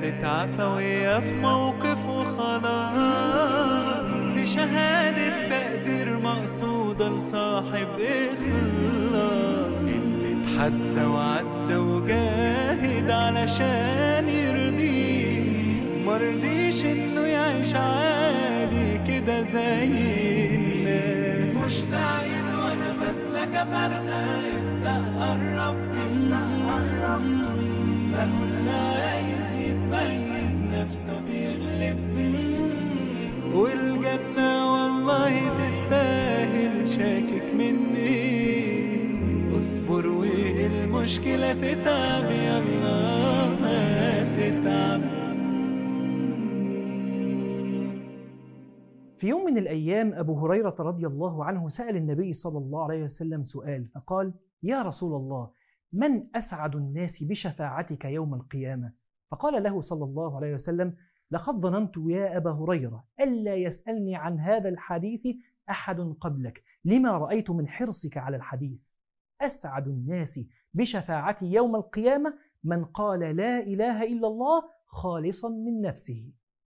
شهادة عفوية في موقف وخلاص دي شهادة تقدير مقصودة لصاحب إخلاص اللي اتحدى وعدى وجاهد علشان يرضيه مرضيش إنه يعيش عادي كده زي الناس مشتاق وأنا بسلك فرقة ابدأ قرب ابدأ قرب مهما عايز يتميز نفسه بيغلب والجنة والله تستاهل شاكك مني اصبر والمشكلة تتعب يلا ما تتعب في يوم من الأيام أبو هريرة رضي الله عنه سأل النبي صلى الله عليه وسلم سؤال فقال يا رسول الله من أسعد الناس بشفاعتك يوم القيامة فقال له صلى الله عليه وسلم لقد ظننت يا أبا هريرة ألا يسألني عن هذا الحديث أحد قبلك لما رأيت من حرصك على الحديث أسعد الناس بشفاعتي يوم القيامة من قال لا إله إلا الله خالصا من نفسه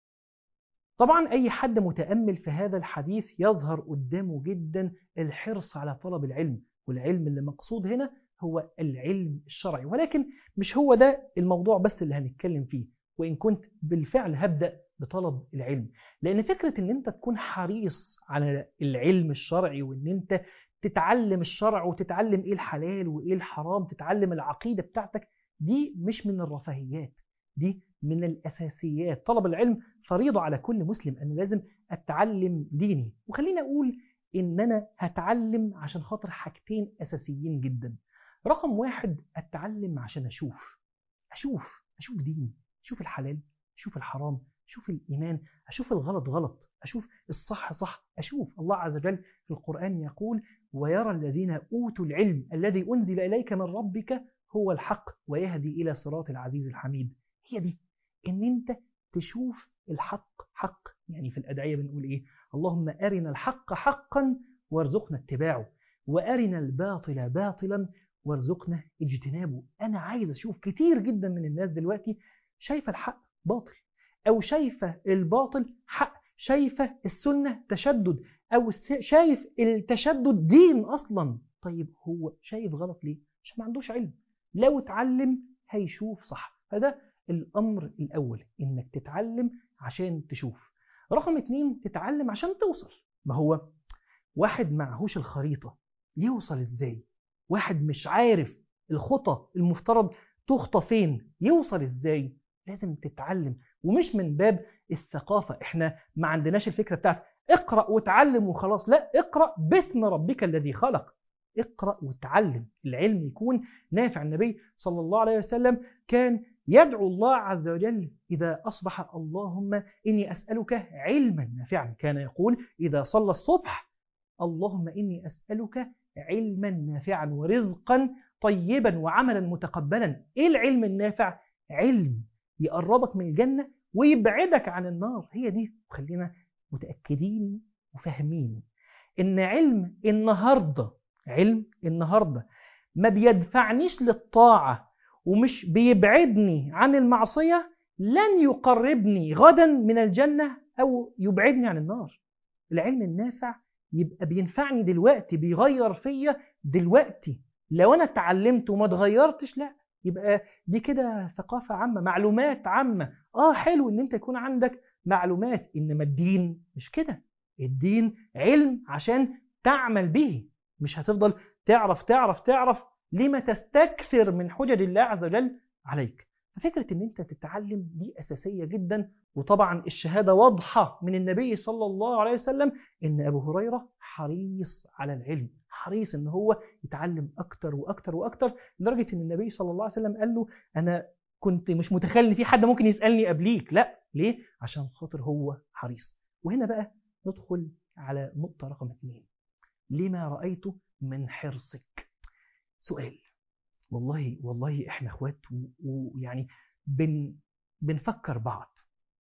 طبعا أي حد متأمل في هذا الحديث يظهر قدامه جدا الحرص على طلب العلم والعلم اللي مقصود هنا هو العلم الشرعي ولكن مش هو ده الموضوع بس اللي هنتكلم فيه وإن كنت بالفعل هبدأ بطلب العلم لأن فكرة إن أنت تكون حريص على العلم الشرعي وإن أنت تتعلم الشرع وتتعلم إيه الحلال وإيه الحرام تتعلم العقيدة بتاعتك دي مش من الرفاهيات دي من الأساسيات طلب العلم فريضة على كل مسلم أنا لازم أتعلم ديني وخلينا أقول إن أنا هتعلم عشان خاطر حاجتين أساسيين جدا رقم واحد أتعلم عشان أشوف أشوف أشوف ديني أشوف الحلال أشوف الحرام أشوف الإيمان أشوف الغلط غلط أشوف الصح صح أشوف الله عز وجل في القرآن يقول ويرى الذين أوتوا العلم الذي أنزل إليك من ربك هو الحق ويهدي إلى صراط العزيز الحميد هي دي إن أنت تشوف الحق حق يعني في الأدعية بنقول إيه اللهم أرنا الحق حقا وارزقنا اتباعه وأرنا الباطل باطلا وارزقنا اجتنابه أنا عايز أشوف كتير جدا من الناس دلوقتي شايفة الحق باطل أو شايفة الباطل حق شايفة السنة تشدد أو شايف التشدد دين أصلا طيب هو شايف غلط ليه؟ عشان ما عندوش علم لو اتعلم هيشوف صح فده الأمر الأول إنك تتعلم عشان تشوف رقم اتنين تتعلم عشان توصل ما هو واحد معهوش الخريطة يوصل ازاي واحد مش عارف الخطى المفترض تخطى فين يوصل ازاي لازم تتعلم ومش من باب الثقافة احنا ما عندناش الفكرة بتاعت اقرأ وتعلم وخلاص لا اقرأ باسم ربك الذي خلق اقرأ وتعلم العلم يكون نافع النبي صلى الله عليه وسلم كان يدعو الله عز وجل إذا أصبح اللهم إني أسألك علما نافعا كان يقول إذا صلى الصبح اللهم إني أسألك علما نافعا ورزقا طيبا وعملا متقبلا إيه العلم النافع؟ علم يقربك من الجنة ويبعدك عن النار هي دي خلينا متأكدين وفاهمين إن علم النهاردة علم النهاردة ما بيدفعنيش للطاعة ومش بيبعدني عن المعصية لن يقربني غدا من الجنة أو يبعدني عن النار العلم النافع يبقى بينفعني دلوقتي بيغير فيا دلوقتي لو أنا اتعلمت وما اتغيرتش لا يبقى دي كده ثقافة عامة معلومات عامة آه حلو إن أنت يكون عندك معلومات إنما الدين مش كده الدين علم عشان تعمل به مش هتفضل تعرف تعرف تعرف لما تستكثر من حجج الله عز وجل عليك ففكرة ان انت تتعلم دي اساسية جدا وطبعا الشهادة واضحة من النبي صلى الله عليه وسلم ان ابو هريرة حريص على العلم حريص ان هو يتعلم اكتر واكتر واكتر لدرجة ان النبي صلى الله عليه وسلم قال له انا كنت مش متخيل ان في حد ممكن يسألني قبليك لا ليه عشان خاطر هو حريص وهنا بقى ندخل على نقطة رقم اثنين لما رأيت من حرصك سؤال والله والله احنا اخوات ويعني بن بنفكر بعض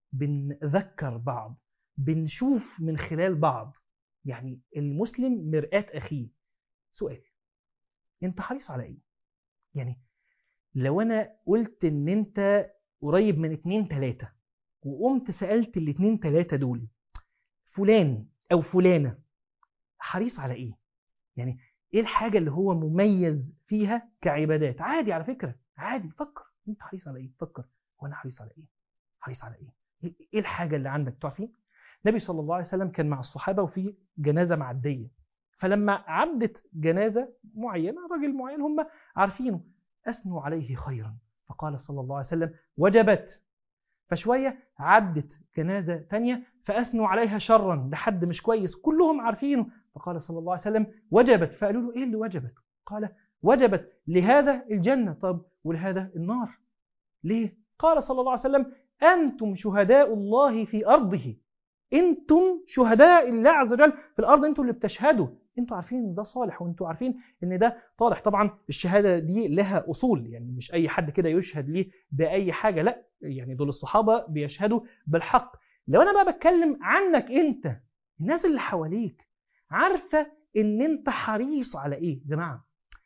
بنذكر بعض بنشوف من خلال بعض يعني المسلم مرآة أخيه سؤال أنت حريص على إيه؟ يعني لو أنا قلت إن أنت قريب من اتنين تلاتة وقمت سألت الاتنين تلاتة دول فلان أو فلانة حريص على إيه؟ يعني إيه الحاجة اللي هو مميز فيها كعبادات؟ عادي على فكرة عادي فكر أنت حريص على إيه؟ فكر وأنا حريص على إيه؟ حريص على إيه؟ إيه الحاجة اللي عندك تعرفين؟ النبي صلى الله عليه وسلم كان مع الصحابة وفي جنازة معدية فلما عدت جنازة معينة رجل معين هم عارفينه أثنوا عليه خيرا فقال صلى الله عليه وسلم وجبت فشوية عدت جنازة تانية فأثنوا عليها شرا لحد مش كويس كلهم عارفينه فقال صلى الله عليه وسلم وجبت فقالوا له إيه اللي وجبت قال وجبت لهذا الجنة طب ولهذا النار ليه قال صلى الله عليه وسلم أنتم شهداء الله في أرضه أنتم شهداء الله عز وجل في الأرض أنتم اللي بتشهدوا انتوا عارفين ان ده صالح وانتوا عارفين ان ده طالح طبعا الشهاده دي لها اصول يعني مش اي حد كده يشهد ليه باي حاجه لا يعني دول الصحابه بيشهدوا بالحق لو انا بقى بتكلم عنك انت الناس اللي حواليك عارفه ان انت حريص على ايه يا جماعه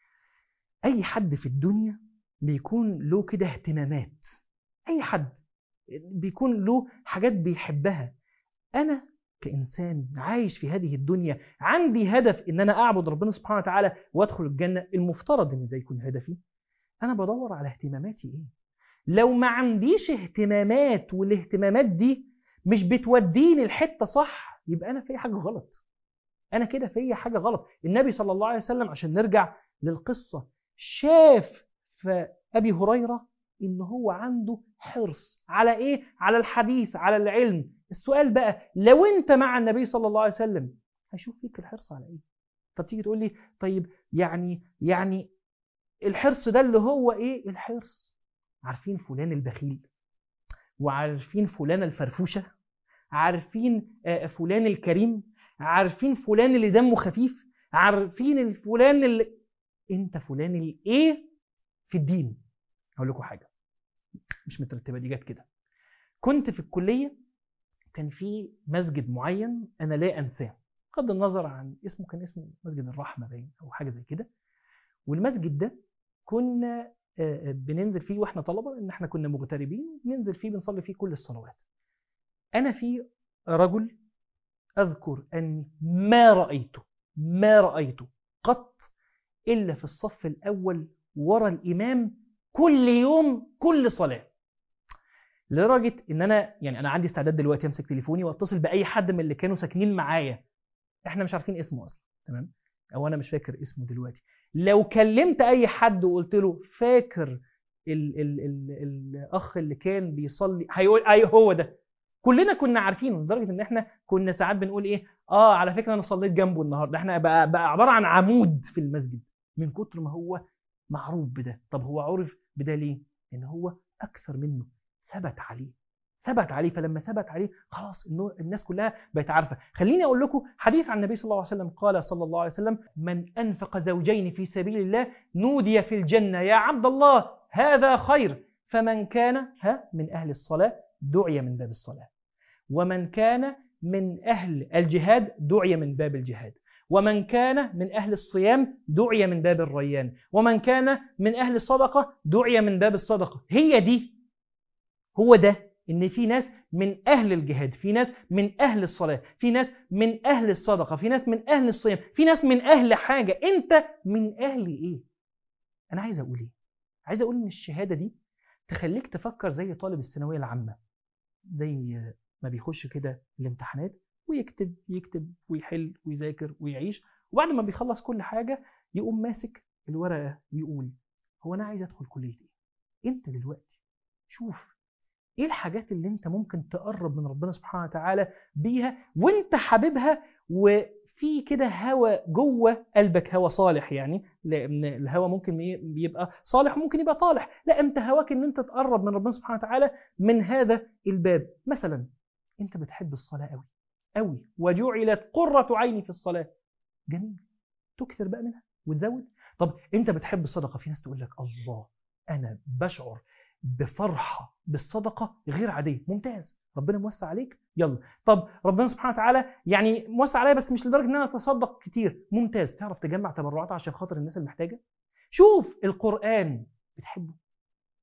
اي حد في الدنيا بيكون له كده اهتمامات اي حد بيكون له حاجات بيحبها انا كإنسان عايش في هذه الدنيا عندي هدف إن أنا أعبد ربنا سبحانه وتعالى وأدخل الجنة المفترض إن ده يكون هدفي أنا بدور على اهتماماتي إيه لو ما عنديش اهتمامات والاهتمامات دي مش بتوديني الحتة صح يبقى أنا في حاجة غلط أنا كده في حاجة غلط النبي صلى الله عليه وسلم عشان نرجع للقصة شاف في أبي هريرة إن هو عنده حرص على إيه؟ على الحديث على العلم السؤال بقى لو انت مع النبي صلى الله عليه وسلم هيشوف فيك الحرص على ايه طب تيجي تقول لي طيب يعني يعني الحرص ده اللي هو ايه الحرص عارفين فلان البخيل وعارفين فلان الفرفوشه عارفين فلان الكريم عارفين فلان اللي دمه خفيف عارفين الفلان اللي انت فلان الايه في الدين اقول لكم حاجه مش مترتبه دي جت كده كنت في الكليه كان في مسجد معين انا لا انساه بغض النظر عن اسمه كان اسمه مسجد الرحمه باين او حاجه زي كده والمسجد ده كنا بننزل فيه واحنا طلبه ان احنا كنا مغتربين بننزل فيه بنصلي فيه كل الصلوات انا في رجل اذكر اني ما رايته ما رايته قط الا في الصف الاول ورا الامام كل يوم كل صلاه لدرجه ان انا يعني انا عندي استعداد دلوقتي امسك تليفوني واتصل باي حد من اللي كانوا ساكنين معايا احنا مش عارفين اسمه اصلا تمام او انا مش فاكر اسمه دلوقتي لو كلمت اي حد وقلت له فاكر ال ال ال الاخ اللي كان بيصلي هيقول اي هو ده كلنا كنا عارفينه لدرجه ان احنا كنا ساعات بنقول ايه اه على فكره انا صليت جنبه النهارده احنا بقى, بقى عباره عن عمود في المسجد من كتر ما هو معروف بده طب هو عرف بده ليه ان هو اكثر منه ثبت عليه ثبت عليه فلما ثبت عليه خلاص الناس كلها بقت عارفه خليني اقول لكم حديث عن النبي صلى الله عليه وسلم قال صلى الله عليه وسلم من انفق زوجين في سبيل الله نودي في الجنه يا عبد الله هذا خير فمن كان ها من اهل الصلاه دعي من باب الصلاه ومن كان من اهل الجهاد دعي من باب الجهاد ومن كان من أهل الصيام دعي من باب الريان ومن كان من أهل الصدقة دعي من باب الصدقة هي دي هو ده ان في ناس من اهل الجهاد في ناس من اهل الصلاه في ناس من اهل الصدقه في ناس من اهل الصيام في ناس من اهل حاجه انت من اهل ايه انا عايز اقول ايه عايز اقول ان الشهاده دي تخليك تفكر زي طالب الثانويه العامه زي ما بيخش كده الامتحانات ويكتب يكتب ويحل ويذاكر ويعيش وبعد ما بيخلص كل حاجه يقوم ماسك الورقه يقول هو انا عايز ادخل كليه ايه انت دلوقتي شوف ايه الحاجات اللي انت ممكن تقرب من ربنا سبحانه وتعالى بيها وانت حاببها وفي كده هوى جوه قلبك هوى صالح يعني لان الهوى ممكن يبقى صالح وممكن يبقى طالح لا انت هواك ان انت تقرب من ربنا سبحانه وتعالى من هذا الباب مثلا انت بتحب الصلاه قوي قوي وجعلت قره عيني في الصلاه جميل تكثر بقى منها وتزود طب انت بتحب الصدقه في ناس تقول لك الله انا بشعر بفرحة بالصدقة غير عادية ممتاز ربنا موسع عليك يلا طب ربنا سبحانه وتعالى يعني موسع عليا بس مش لدرجة ان انا اتصدق كتير ممتاز تعرف تجمع تبرعات عشان خاطر الناس المحتاجة شوف القرآن بتحبه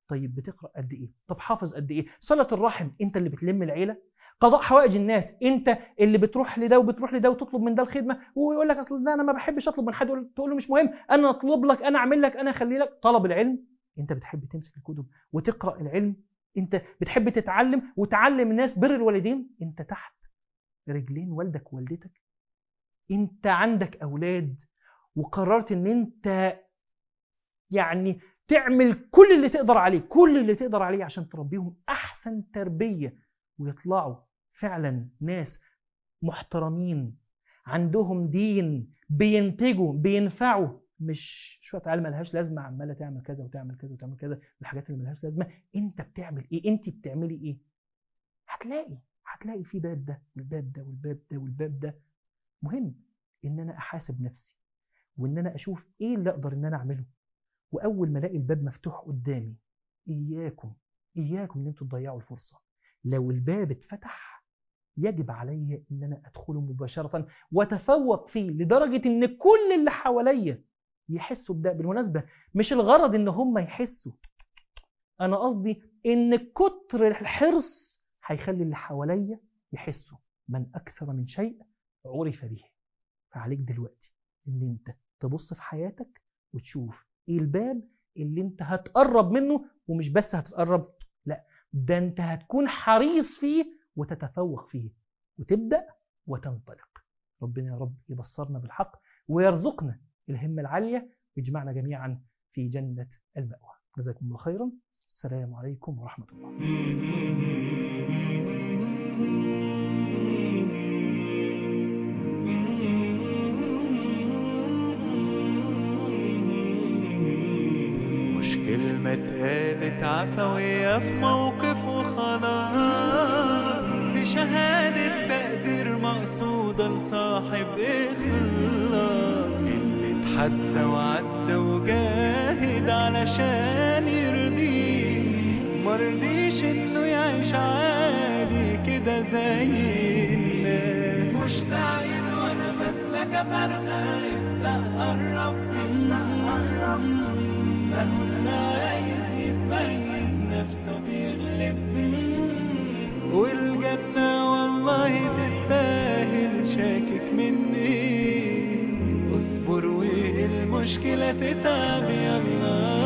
طيب بتقرأ قد إيه طب حافظ قد إيه صلة الرحم أنت اللي بتلم العيلة قضاء حوائج الناس انت اللي بتروح لده وبتروح لده وتطلب من ده الخدمه ويقول لك اصل ده انا ما بحبش اطلب من حد يقول- تقول له مش مهم انا اطلب لك انا اعمل لك انا اخلي لك طلب العلم انت بتحب تمسك الكتب وتقرا العلم انت بتحب تتعلم وتعلم الناس بر الوالدين انت تحت رجلين والدك ووالدتك انت عندك اولاد وقررت ان انت يعني تعمل كل اللي تقدر عليه كل اللي تقدر عليه عشان تربيهم احسن تربيه ويطلعوا فعلا ناس محترمين عندهم دين بينتجوا بينفعوا مش شويه عيال ملهاش لازمه عماله تعمل كذا وتعمل كذا وتعمل كذا الحاجات اللي ملهاش لازمه انت بتعمل ايه انت بتعملي ايه هتلاقي هتلاقي في باب ده والباب ده والباب ده والباب ده مهم ان انا احاسب نفسي وان انا اشوف ايه اللي اقدر ان انا اعمله واول ما الاقي الباب مفتوح قدامي اياكم اياكم ان انتوا تضيعوا الفرصه لو الباب اتفتح يجب علي ان انا ادخله مباشره واتفوق فيه لدرجه ان كل اللي حواليا يحسوا بده بالمناسبه مش الغرض ان هم يحسوا انا قصدي ان كتر الحرص هيخلي اللي حواليا يحسوا من اكثر من شيء عرف به فعليك دلوقتي ان انت تبص في حياتك وتشوف ايه الباب اللي انت هتقرب منه ومش بس هتقرب لا ده انت هتكون حريص فيه وتتفوق فيه وتبدأ وتنطلق ربنا يا رب يبصرنا بالحق ويرزقنا الهمة العالية ويجمعنا جميعا في جنة المأوى جزاكم الله خيرا السلام عليكم ورحمة الله مش كلمة اتقالت عفوية في موقف وخلاص دي شهادة تقدير مقصودة لصاحب إخلاص اللي اتحدى وعدى وجاهد علشان يرضيه مرضيش إنه يعيش عادي كده زي الناس مشتاقين وأنا مثلك فرقة ابدأ قرب ابدأ قرب مهما عايز يبين نفسه بيغلب والجنة والله تستاهل شاكك مني اصبر والمشكلة تتعب يلا